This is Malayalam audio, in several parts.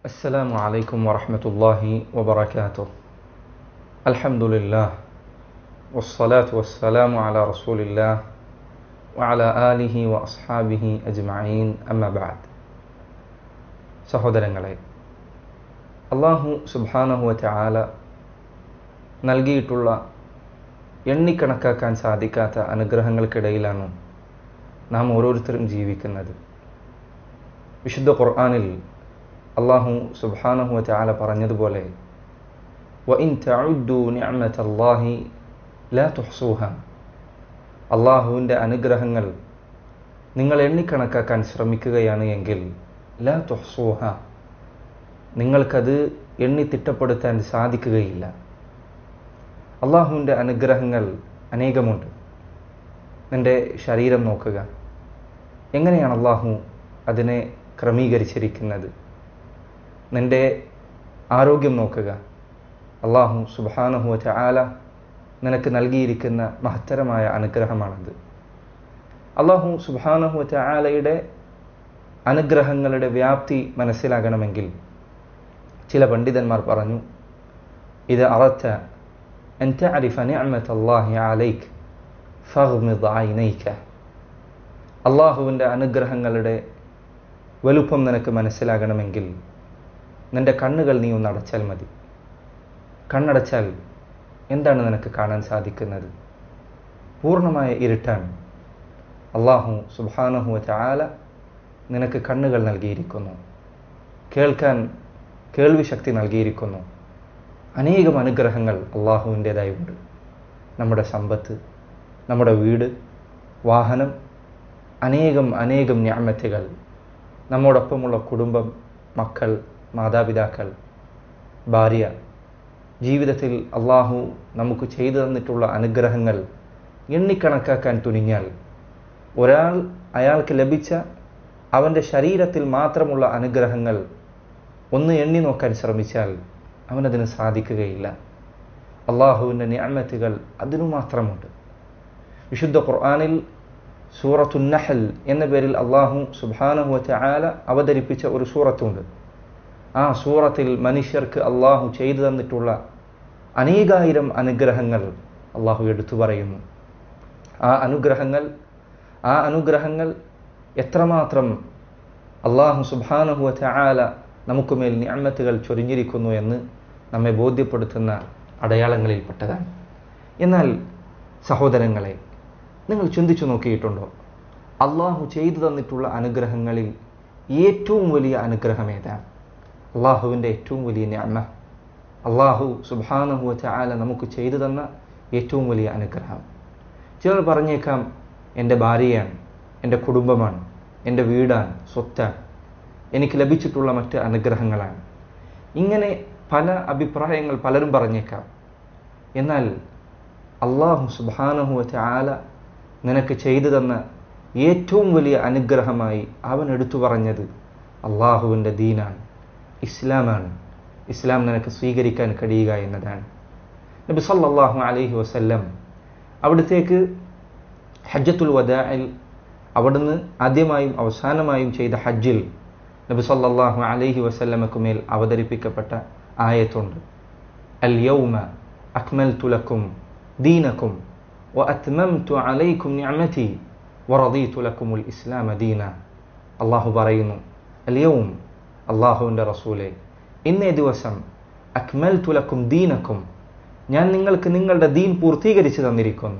السلام عليكم ورحمة الله وبركاته الحمد لله والصلاة والسلام على رسول الله وعلى آله وأصحابه أجمعين أما بعد സഹോദരങ്ങളെ അള്ളാഹു സുബാനഹുവ ചാല നൽകിയിട്ടുള്ള എണ്ണിക്കണക്കാക്കാൻ സാധിക്കാത്ത അനുഗ്രഹങ്ങൾക്കിടയിലാണ് നാം ഓരോരുത്തരും ജീവിക്കുന്നത് വിശുദ്ധ ഖുർആാനിൽ അള്ളാഹു സുബാനഹുവ ചാല പറഞ്ഞതുപോലെ وَإِن تَعُدُّوا نِعْمَةَ اللَّهِ لَا تُحْصُوهَا അള്ളാഹുവിൻ്റെ അനുഗ്രഹങ്ങൾ നിങ്ങൾ എണ്ണിക്കണക്കാക്കാൻ ശ്രമിക്കുകയാണ് എങ്കിൽ ലാ തുഹ്സൂഹ നിങ്ങൾക്കത് എണ്ണി തിട്ടപ്പെടുത്താൻ സാധിക്കുകയില്ല അള്ളാഹുവിൻ്റെ അനുഗ്രഹങ്ങൾ അനേകമുണ്ട് നിൻ്റെ ശരീരം നോക്കുക എങ്ങനെയാണ് അള്ളാഹു അതിനെ ക്രമീകരിച്ചിരിക്കുന്നത് നിൻ്റെ ആരോഗ്യം നോക്കുക അള്ളാഹു സുബാനഹു ചാല നിനക്ക് നൽകിയിരിക്കുന്ന മഹത്തരമായ അനുഗ്രഹമാണത് അള്ളാഹു സുബാനഹു ചാലയുടെ അനുഗ്രഹങ്ങളുടെ വ്യാപ്തി മനസ്സിലാകണമെങ്കിൽ ചില പണ്ഡിതന്മാർ പറഞ്ഞു ഇത് അറച്ച أن تعرف نعمة الله عليك فاغمض عينيك അള്ളാഹുവിൻ്റെ അനുഗ്രഹങ്ങളുടെ വലുപ്പം നിനക്ക് മനസ്സിലാകണമെങ്കിൽ നിന്റെ കണ്ണുകൾ നീ ഒന്ന് അടച്ചാൽ മതി കണ്ണടച്ചാൽ എന്താണ് നിനക്ക് കാണാൻ സാധിക്കുന്നത് പൂർണ്ണമായ ഇരുട്ടാണ് അള്ളാഹു സുബാനഹു ചാല നിനക്ക് കണ്ണുകൾ നൽകിയിരിക്കുന്നു കേൾക്കാൻ കേൾവി ശക്തി നൽകിയിരിക്കുന്നു അനേകം അനുഗ്രഹങ്ങൾ അള്ളാഹുവിൻ്റേതായുണ്ട് നമ്മുടെ സമ്പത്ത് നമ്മുടെ വീട് വാഹനം അനേകം അനേകം ഞാമത്തുകൾ നമ്മോടൊപ്പമുള്ള കുടുംബം മക്കൾ മാതാപിതാക്കൾ ഭാര്യ ജീവിതത്തിൽ അള്ളാഹു നമുക്ക് ചെയ്തു തന്നിട്ടുള്ള അനുഗ്രഹങ്ങൾ എണ്ണിക്കണക്കാക്കാൻ തുനിഞ്ഞാൽ ഒരാൾ അയാൾക്ക് ലഭിച്ച അവൻ്റെ ശരീരത്തിൽ മാത്രമുള്ള അനുഗ്രഹങ്ങൾ ഒന്ന് എണ്ണി നോക്കാൻ ശ്രമിച്ചാൽ അവനതിന് സാധിക്കുകയില്ല അള്ളാഹുവിൻ്റെ ഞാമത്തുകൾ അതിനു മാത്രമുണ്ട് വിശുദ്ധ ഖുർആാനിൽ സൂറത്തുന്നഹൽ എന്ന പേരിൽ അള്ളാഹു സുബാനഹുവറ്റ ആല അവതരിപ്പിച്ച ഒരു സൂറത്തുണ്ട് ആ സൂറത്തിൽ മനുഷ്യർക്ക് അള്ളാഹു ചെയ്തു തന്നിട്ടുള്ള അനേകായിരം അനുഗ്രഹങ്ങൾ അള്ളാഹു എടുത്തു പറയുന്നു ആ അനുഗ്രഹങ്ങൾ ആ അനുഗ്രഹങ്ങൾ എത്രമാത്രം അള്ളാഹു സുബാനഹുവറ്റ ആല നമുക്കുമേൽ ഞാമത്തുകൾ ചൊരിഞ്ഞിരിക്കുന്നു എന്ന് നമ്മെ ബോധ്യപ്പെടുത്തുന്ന അടയാളങ്ങളിൽപ്പെട്ടതാണ് എന്നാൽ സഹോദരങ്ങളെ നിങ്ങൾ ചിന്തിച്ചു നോക്കിയിട്ടുണ്ടോ അള്ളാഹു ചെയ്തു തന്നിട്ടുള്ള അനുഗ്രഹങ്ങളിൽ ഏറ്റവും വലിയ അനുഗ്രഹം ഏതാണ് അള്ളാഹുവിൻ്റെ ഏറ്റവും വലിയ ഞാമ അള്ളാഹു സുബാനഹുവ ചാല നമുക്ക് ചെയ്തു തന്ന ഏറ്റവും വലിയ അനുഗ്രഹം ചിലർ പറഞ്ഞേക്കാം എൻ്റെ ഭാര്യയാണ് എൻ്റെ കുടുംബമാണ് എൻ്റെ വീടാണ് സ്വത്താണ് എനിക്ക് ലഭിച്ചിട്ടുള്ള മറ്റ് അനുഗ്രഹങ്ങളാണ് ഇങ്ങനെ പല അഭിപ്രായങ്ങൾ പലരും പറഞ്ഞേക്കാം എന്നാൽ അള്ളാഹു സുബാനഹുവ ചാല നിനക്ക് ചെയ്തു തന്ന ഏറ്റവും വലിയ അനുഗ്രഹമായി അവൻ എടുത്തു പറഞ്ഞത് അള്ളാഹുവിൻ്റെ ദീനാണ് ഇസ്ലാമാണ് ഇസ്ലാം നിനക്ക് സ്വീകരിക്കാൻ കഴിയുക എന്നതാണ് നബി സല്ലാഹു അലൈഹി വസല്ലം അവിടത്തേക്ക് ഹജ്ജത്തുൽ വദായിൽ അവിടുന്ന് ആദ്യമായും അവസാനമായും ചെയ്ത ഹജ്ജിൽ നബി സല്ലാഹു അലൈഹി വസല്ലമക്ക് മേൽ അവതരിപ്പിക്കപ്പെട്ട ആയത്തുണ്ട് അൽ യൗമ അക്മൽ തുലക്കും ദീനക്കും وأتممت عليكم نعمتي ورضيت لكم الإسلام دينا അള്ളാഹു പറയുന്നു അലിയവും അള്ളാഹുവിൻ്റെ റസൂലെ ഇന്നേ ദിവസം അക്മൽ തുലക്കും ദീനക്കും ഞാൻ നിങ്ങൾക്ക് നിങ്ങളുടെ ദീൻ പൂർത്തീകരിച്ചു തന്നിരിക്കുന്നു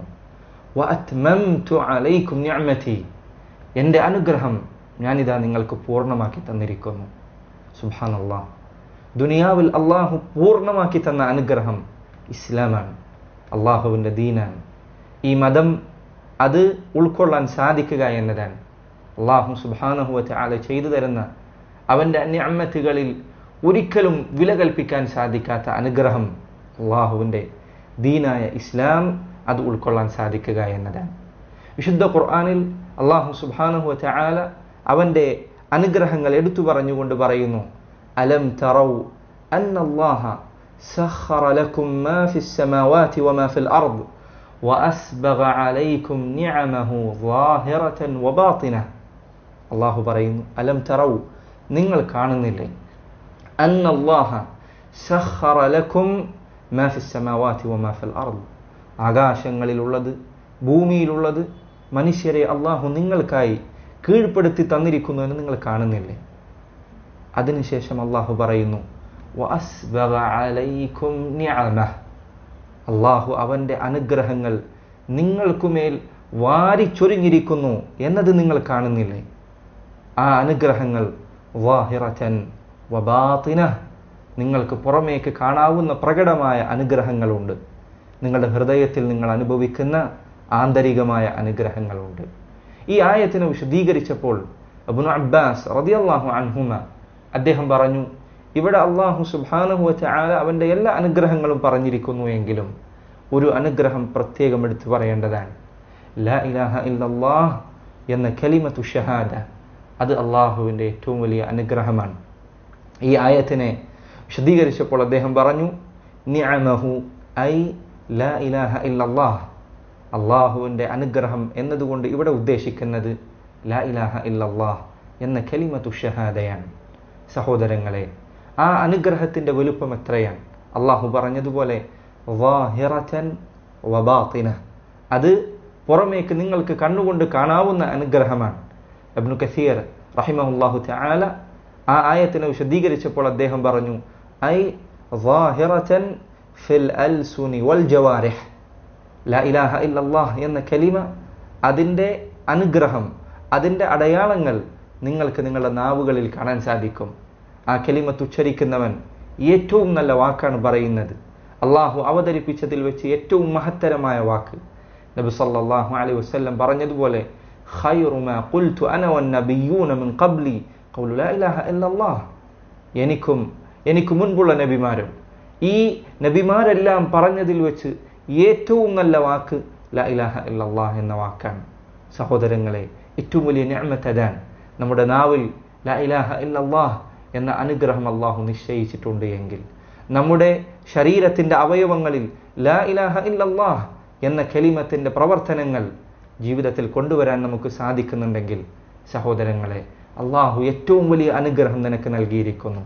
അലൈക്കും ഞാമതി എൻ്റെ അനുഗ്രഹം ഞാനിതാ നിങ്ങൾക്ക് പൂർണ്ണമാക്കി തന്നിരിക്കുന്നു സുബാനല്ലാ ദുനിയാവിൽ അള്ളാഹു പൂർണ്ണമാക്കി തന്ന അനുഗ്രഹം ഇസ്ലാമാണ് അള്ളാഹുവിൻ്റെ ദീനാണ് ഈ മതം അത് ഉൾക്കൊള്ളാൻ സാധിക്കുക എന്നതാണ് അള്ളാഹു സുബാനഹുവറ്റ ആല ചെയ്തു തരുന്ന അവൻ്റെ അന്യമ്മത്തുകളിൽ ഒരിക്കലും വില കൽപ്പിക്കാൻ സാധിക്കാത്ത അനുഗ്രഹം അള്ളാഹുവിൻ്റെ ദീനായ ഇസ്ലാം അത് ഉൾക്കൊള്ളാൻ സാധിക്കുക എന്നതാണ് വിശുദ്ധ ഖുർആാനിൽ അള്ളാഹു സുബാനഹുവറ്റ ആല അവൻ്റെ അനുഗ്രഹങ്ങൾ എടുത്തു പറഞ്ഞുകൊണ്ട് പറയുന്നു അലം തറൗ അന്നല്ലാഹ سخر لكم ما في السماوات وما في الأرض وأسبغ عليكم نعمه ظاهرة وباطنة അള്ളാഹു പറയുന്നു അലം തറവു നിങ്ങൾ കാണുന്നില്ലേ أن الله سخر لكم ما في السماوات وما في الأرض ആകാശങ്ങളിലുള്ളത് ഭൂമിയിലുള്ളത് മനുഷ്യരെ അള്ളാഹു നിങ്ങൾക്കായി കീഴ്പ്പെടുത്തി തന്നിരിക്കുന്നു എന്ന് നിങ്ങൾ കാണുന്നില്ലേ അതിനുശേഷം അള്ളാഹു പറയുന്നു وَأَسْبَغَ عَلَيْكُمْ نِعَمَهُ അള്ളാഹു അവൻ്റെ അനുഗ്രഹങ്ങൾ നിങ്ങൾക്കുമേൽ വാരിച്ചൊരിഞ്ഞിരിക്കുന്നു എന്നത് നിങ്ങൾ കാണുന്നില്ലേ ആ അനുഗ്രഹങ്ങൾ വാഹിറച്ചൻ വബാത്തിന നിങ്ങൾക്ക് പുറമേക്ക് കാണാവുന്ന പ്രകടമായ അനുഗ്രഹങ്ങളുണ്ട് നിങ്ങളുടെ ഹൃദയത്തിൽ നിങ്ങൾ അനുഭവിക്കുന്ന ആന്തരികമായ അനുഗ്രഹങ്ങളുണ്ട് ഈ ആയത്തിനെ വിശദീകരിച്ചപ്പോൾ അബുൻ അബ്ബാസ് റതിയല്ലാഹു അൻഹുമ അദ്ദേഹം പറഞ്ഞു ഇവിടെ അള്ളാഹു സുബാനഹു ആല അവൻ്റെ എല്ലാ അനുഗ്രഹങ്ങളും പറഞ്ഞിരിക്കുന്നു എങ്കിലും ഒരു അനുഗ്രഹം പ്രത്യേകം എടുത്തു പറയേണ്ടതാണ് ലാ ഇലാഹ ഇല്ലല്ലാഹ് എന്ന കലിമത്തു ഷഹാദ അത് അള്ളാഹുവിൻ്റെ ഏറ്റവും വലിയ അനുഗ്രഹമാണ് ഈ ആയത്തിനെ വിശദീകരിച്ചപ്പോൾ അദ്ദേഹം പറഞ്ഞു നിഅമഹു ഐ ലാ ഇലാഹ ഇല്ലല്ലാഹ് അള്ളാഹുവിൻ്റെ അനുഗ്രഹം എന്നതുകൊണ്ട് ഇവിടെ ഉദ്ദേശിക്കുന്നത് ലാ ഇലാഹ ഇല്ലല്ലാഹ് എന്ന കലിമത്തു ഷഹാദയാണ് സഹോദരങ്ങളെ ആ അനുഗ്രഹത്തിൻ്റെ വലുപ്പം എത്രയാണ് അള്ളാഹു പറഞ്ഞതുപോലെ വാഹിറച്ചൻ വബാത്തിന അത് പുറമേക്ക് നിങ്ങൾക്ക് കണ്ണുകൊണ്ട് കാണാവുന്ന അനുഗ്രഹമാണ് അബ്നു കസീർ റഹിമഹുല്ലാഹു തആല ആ ആയത്തിനെ വിശദീകരിച്ചപ്പോൾ അദ്ദേഹം പറഞ്ഞു ഐ വാഹിറച്ചൻ ഫിൽ അൽസുനി വൽ ജവാരിഹ് ലാ ഇലാഹ ഇല്ലല്ലാഹ് എന്ന കലിമ അതിൻ്റെ അനുഗ്രഹം അതിൻ്റെ അടയാളങ്ങൾ നിങ്ങൾക്ക് നിങ്ങളുടെ നാവുകളിൽ കാണാൻ സാധിക്കും ആ കലിമത്ത് ഉച്ചരിക്കുന്നവൻ ഏറ്റവും നല്ല വാക്കാണ് പറയുന്നത് അള്ളാഹു അവതരിപ്പിച്ചതിൽ വെച്ച് ഏറ്റവും മഹത്തരമായ വാക്ക് നബി സല്ലല്ലാഹു അലൈഹി വസല്ലം പറഞ്ഞതുപോലെ ഖൈറു മാ ഖുൽതു അന വന്നബിയ്യൂന മിൻ ഖബ്ലി ഖൗലു ലാ ഇലാഹ ഇല്ലല്ലാഹ് എനിക്കും എനിക്ക് മുൻപുള്ള നബിമാരും ഈ നബിമാരെല്ലാം പറഞ്ഞതിൽ വെച്ച് ഏറ്റവും നല്ല വാക്ക് ലാ ഇലാഹ ഇല്ലല്ലാഹ് എന്ന വാക്കാണ് സഹോദരങ്ങളെ ഏറ്റവും വലിയ നിഅമത്ത് അതാണ് നമ്മുടെ നാവിൽ ലാ ഇലാഹ ഇല്ലല്ലാഹ് എന്ന അനുഗ്രഹം അള്ളാഹു നിശ്ചയിച്ചിട്ടുണ്ട് എങ്കിൽ നമ്മുടെ ശരീരത്തിൻ്റെ അവയവങ്ങളിൽ ലാ ഇലാഹ ഇല്ലല്ലാഹ് എന്ന കലിമത്തിൻ്റെ പ്രവർത്തനങ്ങൾ ജീവിതത്തിൽ കൊണ്ടുവരാൻ നമുക്ക് സാധിക്കുന്നുണ്ടെങ്കിൽ സഹോദരങ്ങളെ അള്ളാഹു ഏറ്റവും വലിയ അനുഗ്രഹം നിനക്ക് നൽകിയിരിക്കുന്നു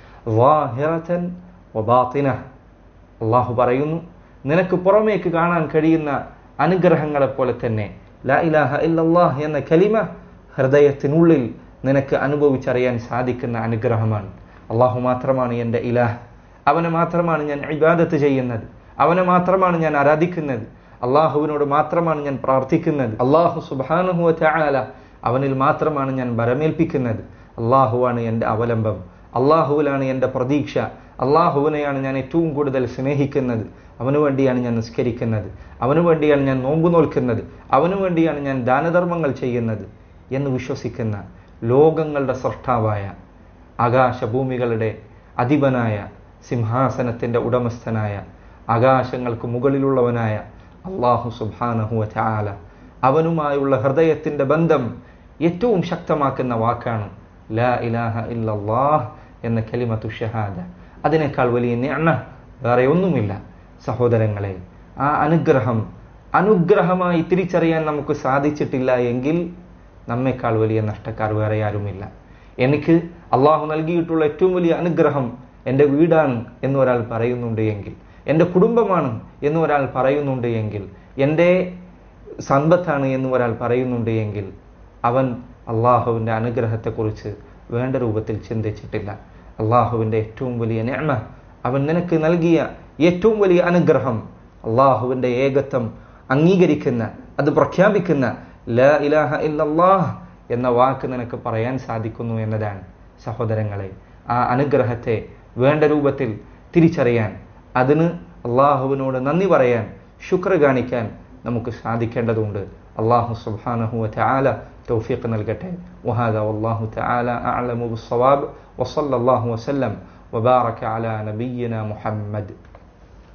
വാഹിറത്തൻ വബാത്തിന അള്ളാഹു പറയുന്നു നിനക്ക് പുറമേക്ക് കാണാൻ കഴിയുന്ന അനുഗ്രഹങ്ങളെപ്പോലെ തന്നെ ലാ ഇലാഹ ഇല്ലല്ലാഹ് എന്ന കലിമ ഹൃദയത്തിനുള്ളിൽ നിനക്ക് അനുഭവിച്ചറിയാൻ സാധിക്കുന്ന അനുഗ്രഹമാണ് അള്ളാഹു മാത്രമാണ് എൻ്റെ ഇലാഹ് അവനെ മാത്രമാണ് ഞാൻ ഇബാദത്ത് ചെയ്യുന്നത് അവനെ മാത്രമാണ് ഞാൻ ആരാധിക്കുന്നത് അള്ളാഹുവിനോട് മാത്രമാണ് ഞാൻ പ്രാർത്ഥിക്കുന്നത് അള്ളാഹു സുബാനുഹുവ ചായാല അവനിൽ മാത്രമാണ് ഞാൻ ബരമേൽപ്പിക്കുന്നത് അള്ളാഹുവാണ് എൻ്റെ അവലംബം അള്ളാഹുവിലാണ് എൻ്റെ പ്രതീക്ഷ അള്ളാഹുവിനെയാണ് ഞാൻ ഏറ്റവും കൂടുതൽ സ്നേഹിക്കുന്നത് അവനു വേണ്ടിയാണ് ഞാൻ നിസ്കരിക്കുന്നത് അവനു വേണ്ടിയാണ് ഞാൻ നോമ്പു നോൽക്കുന്നത് അവനു വേണ്ടിയാണ് ഞാൻ ദാനധർമ്മങ്ങൾ ചെയ്യുന്നത് എന്ന് വിശ്വസിക്കുന്ന ലോകങ്ങളുടെ സൃഷ്ടാവായ ആകാശഭൂമികളുടെ അധിപനായ സിംഹാസനത്തിൻ്റെ ഉടമസ്ഥനായ ആകാശങ്ങൾക്ക് മുകളിലുള്ളവനായ അള്ളാഹു സുബാനഹുവ ചാല അവനുമായുള്ള ഹൃദയത്തിൻ്റെ ബന്ധം ഏറ്റവും ശക്തമാക്കുന്ന വാക്കാണ് ലാ ഇലാഹ ഇല്ലല്ലാഹ് എന്ന കലിമത്തു ഷഹാദ അതിനേക്കാൾ വലിയ നിഅമ വേറെ ഒന്നുമില്ല സഹോദരങ്ങളെ ആ അനുഗ്രഹം അനുഗ്രഹമായി തിരിച്ചറിയാൻ നമുക്ക് സാധിച്ചിട്ടില്ല എങ്കിൽ നമ്മെക്കാൾ വലിയ നഷ്ടക്കാർ വേറെ ആരുമില്ല എനിക്ക് അള്ളാഹു നൽകിയിട്ടുള്ള ഏറ്റവും വലിയ അനുഗ്രഹം എൻ്റെ വീടാണ് എന്ന് ഒരാൾ പറയുന്നുണ്ട് എങ്കിൽ എൻ്റെ കുടുംബമാണ് എന്ന് ഒരാൾ പറയുന്നുണ്ട് എങ്കിൽ എൻ്റെ സമ്പത്താണ് എന്ന് ഒരാൾ പറയുന്നുണ്ട് എങ്കിൽ അവൻ അള്ളാഹുവിൻ്റെ അനുഗ്രഹത്തെക്കുറിച്ച് വേണ്ട രൂപത്തിൽ ചിന്തിച്ചിട്ടില്ല അള്ളാഹുവിൻ്റെ ഏറ്റവും വലിയ നിഅമ അവൻ നിനക്ക് നൽകിയ ഏറ്റവും വലിയ അനുഗ്രഹം അള്ളാഹുവിൻ്റെ ഏകത്വം അംഗീകരിക്കുന്ന അത് പ്രഖ്യാപിക്കുന്ന ലാ ഇലാഹ ഇല്ലല്ലാഹ് എന്ന വാക്ക് നിനക്ക് പറയാൻ സാധിക്കുന്നു എന്നതാണ് സഹോദരങ്ങളെ ആ അനുഗ്രഹത്തെ വേണ്ട രൂപത്തിൽ തിരിച്ചറിയാൻ അതിന് അള്ളാഹുവിനോട് നന്ദി പറയാൻ ശുക്ര കാണിക്കാൻ നമുക്ക് സാധിക്കേണ്ടതുണ്ട് അള്ളാഹു സുബ്ഹാനഹു വതആല തൗഫീഖ് നൽകട്ടെ വഹാദ വല്ലാഹു തആല അഅലമു ബിസ്സവാബ് വസല്ലല്ലാഹു വസല്ലം وبارك على نبينا محمد